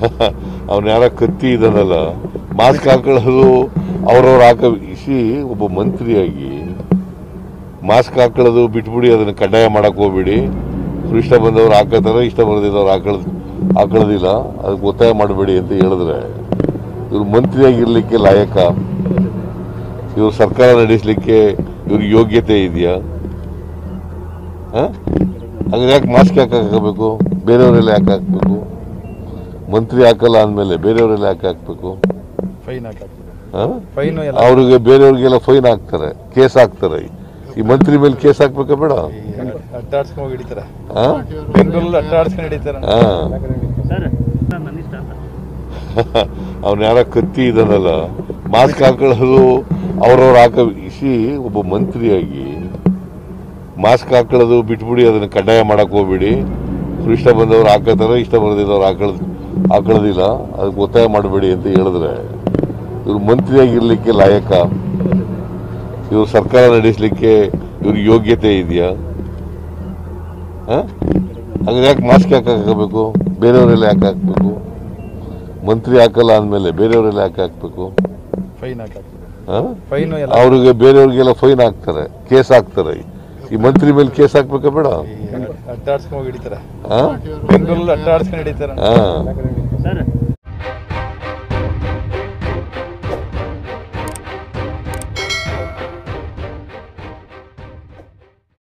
ಅವ್ನ ಯಾರ ಕತ್ತಿ ಇದನ್ನಲ್ಲ ಮಾಸ್ಕ್ ಹಾಕೊಳ್ಳೋದು ಅವ್ರವ್ರು ಹಾಕ ಇಸಿ ಒಬ್ಬ ಮಂತ್ರಿಯಾಗಿ ಮಾಸ್ಕ್ ಹಾಕೊಳ್ಳೋದು ಬಿಟ್ಬಿಡಿ ಅದನ್ನ ಕಡ್ಡಾಯ ಮಾಡಕ್ ಹೋಗ್ಬೇಡಿ ಅವ್ರು ಇಷ್ಟ ಬಂದವ್ರು ಹಾಕೋತಾರೆ ಇಷ್ಟ ಬರದಿದ್ದವ್ರು ಹಾಕೊಳ್ಳೋದು ಹಾಕೊಳ್ಳೋದಿಲ್ಲ ಅದಕ್ಕೆ ಒತ್ತಾಯ ಮಾಡಬೇಡಿ ಅಂತ ಹೇಳಿದ್ರೆ ಇವ್ರು ಮಂತ್ರಿಯಾಗಿರ್ಲಿಕ್ಕೆ ಲಾಯಕ ಇವ್ರು ಸರ್ಕಾರ ನಡೆಸಲಿಕ್ಕೆ ಇವ್ರಿಗೆ ಯೋಗ್ಯತೆ ಇದೆಯಾ ಹಾಗಾದ್ರೆ ಯಾಕೆ ಮಾಸ್ಕ್ ಯಾಕೆ ಹಾಕಬೇಕು ಬೇರೆಯವರೆಲ್ಲ ಯಾಕೆ ಹಾಕ್ಬೇಕು ಮಂತ್ರಿ ಹಾಕಲ್ಲ ಅಂದಮೇಲೆ ಬೇರೆಯವರೆಲ್ಲ ಯಾಕೆ ಹಾಕ್ಬೇಕು ಫೈನ್ ಹಾಕಾಕ್ತದೆ ಆ? ಫೈನು ಎಲ್ಲ ಅವ್ರಿಗೆ ಬೇರೆಯವ್ರಿಗೆಲ್ಲ ಫೈನ್ ಹಾಕ್ತಾರೆ ಕೇಸ್ ಹಾಕ್ತಾರೆ ಈ ಮಂತ್ರಿ ಮೇಲೆ ಕೇಸ್ ಹಾಕ್ಬೇಕಾ ಬೇಡ ಅಡ್ಡಾಡ್ಸ್ಕೊಂಡು ಹೋಗಿ ಹಿಡಿತಾರೆ ಆ? ಬೆಂಗಳೂರಲ್ಲಿ ಅಡ್ಡಾಡ್ಸ್ಕೊಂಡು ಹಿಡಿತಾರೆ ಆ. ಅವ್ನ ಯಾರ ಕತ್ತಿ ಇದನ್ನಲ್ಲ ಮಾಸ್ಕ್ ಹಾಕೊಳ್ಳೋದು ಅವ್ರವ್ರು ಹಾಕ ಇಸಿ ಒಬ್ಬ ಮಂತ್ರಿಯಾಗಿ ಮಾಸ್ಕ್ ಹಾಕೊಳ್ಳೋದು ಬಿಟ್ಬಿಡಿ ಅದನ್ನ ಕಡ್ಡಾಯ ಮಾಡಕ್ ಹೋಗ್ಬೇಡಿ ಅವ್ರು ಇಷ್ಟ ಬಂದವ್ರು ಹಾಕೋತಾರೆ ಇಷ್ಟ ಬರದಿದ್ದವ್ರು ಹಾಕೊಳ್ಳೋದು ಹಾಕೊಳ್ಳೋದಿಲ್ಲ ಅದಕ್ಕೆ ಒತ್ತಾಯ ಮಾಡಬೇಡಿ ಅಂತ ಹೇಳಿದ್ರೆ ಇವ್ರು ಮಂತ್ರಿಯಾಗಿರ್ಲಿಕ್ಕೆ ಲಾಯಕ ಇವ್ರು ಸರ್ಕಾರ ನಡೆಸಲಿಕ್ಕೆ ಇವ್ರಿಗೆ ಯೋಗ್ಯತೆ ಇದೆಯಾ ಹಾಗಾದ್ರೆ ಯಾಕೆ ಮಾಸ್ಕ್ ಯಾಕೆ ಹಾಕಬೇಕು ಬೇರೆಯವರೆಲ್ಲ ಯಾಕೆ ಹಾಕ್ಬೇಕು ಮಂತ್ರಿ ಹಾಕಲ್ಲ ಅಂದಮೇಲೆ ಬೇರೆಯವರೆಲ್ಲ ಯಾಕೆ ಹಾಕ್ಬೇಕು ಫೈನ್ ಹಾಕಾಕ್ತದೆ ಆ? ಫೈನು ಎಲ್ಲ ಅವ್ರಿಗೆ ಬೇರೆಯವ್ರಿಗೆಲ್ಲ ಫೈನ್ ಹಾಕ್ತಾರೆ ಕೇಸ್ ಹಾಕ್ತಾರೆ ಈ ಮಂತ್ರಿ ಮೇಲೆ ಕೇಸ್ ಹಾಕ್ಬೇಕಾ ಬೇಡ ಅಡ್ಡಾಡ್ಸ್ಕೊಂಡು ಹೋಗಿ ಹಿಡಿತಾರೆ ಆ? ಬೆಂಗಳೂರಲ್ಲಿ ಅಡ್ಡಾಡ್ಸ್ಕೊಂಡು ಹಿಡಿತಾರೆ ಆ.